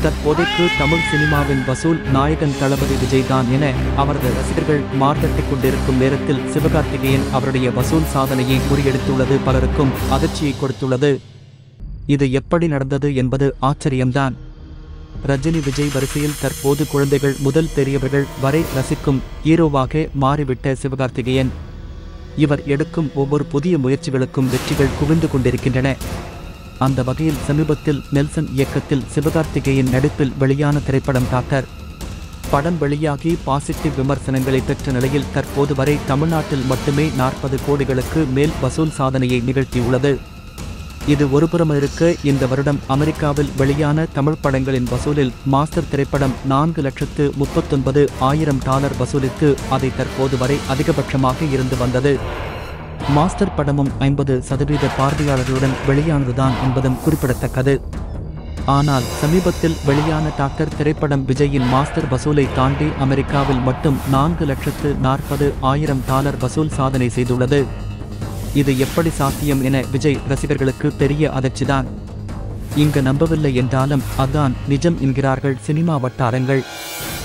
தற்போதைக்கு தமிழ் சினிமாவின் வசூல் நாயகன் தளபதி விஜய் தான் என அவரது ரசிகர்கள் மார்த்தட்டிக் கொண்டிருக்கும் நேரத்தில் சிவகார்த்திகேயன் அவருடைய வசூல் சாதனையை முறியடித்துள்ளது பலருக்கும் அதிர்ச்சியை கொடுத்துள்ளது இது எப்படி நடந்தது என்பது ஆச்சரியம்தான் ரஜினி விஜய் வரிசையில் தற்போது குழந்தைகள் முதல் பெரியவர்கள் வரை ரசிக்கும் ஹீரோவாக மாறிவிட்ட சிவகார்த்திகேயன் இவர் எடுக்கும் ஒவ்வொரு புதிய முயற்சிகளுக்கும் வெற்றிகள் குவிந்து கொண்டிருக்கின்றன அந்த வகையில் சமீபத்தில் நெல்சன் இயக்கத்தில் சிவகார்த்திகேயன் நடிப்பில் வெளியான திரைப்படம் டாக்டர் படம் வெளியாகி பாசிட்டிவ் விமர்சனங்களை பெற்ற நிலையில் தற்போது வரை தமிழ்நாட்டில் மட்டுமே நாற்பது கோடிகளுக்கு மேல் வசூல் சாதனையை நிகழ்த்தியுள்ளது இது ஒருபுறம் இருக்க இந்த வருடம் அமெரிக்காவில் வெளியான தமிழ் படங்களின் வசூலில் மாஸ்டர் திரைப்படம் நான்கு லட்சத்து முப்பத்தொன்பது ஆயிரம் டாலர் வசூலித்து அதை தற்போது வரை அதிகபட்சமாக இருந்து வந்தது மாஸ்டர் படமும் ஐம்பது சதவீத பார்வையாளர்களுடன் வெளியானதுதான் என்பதும் குறிப்பிடத்தக்கது ஆனால் சமீபத்தில் வெளியான டாக்டர் திரைப்படம் விஜயின் மாஸ்டர் வசூலை தாண்டி அமெரிக்காவில் மட்டும் நான்கு லட்சத்து நாற்பது ஆயிரம் டாலர் வசூல் சாதனை செய்துள்ளது இது எப்படி சாத்தியம் என விஜய் ரசிகர்களுக்கு பெரிய அதிர்ச்சிதான் இங்கு நம்பவில்லை என்றாலும் அதான் நிஜம் என்கிறார்கள் சினிமா வட்டாரங்கள்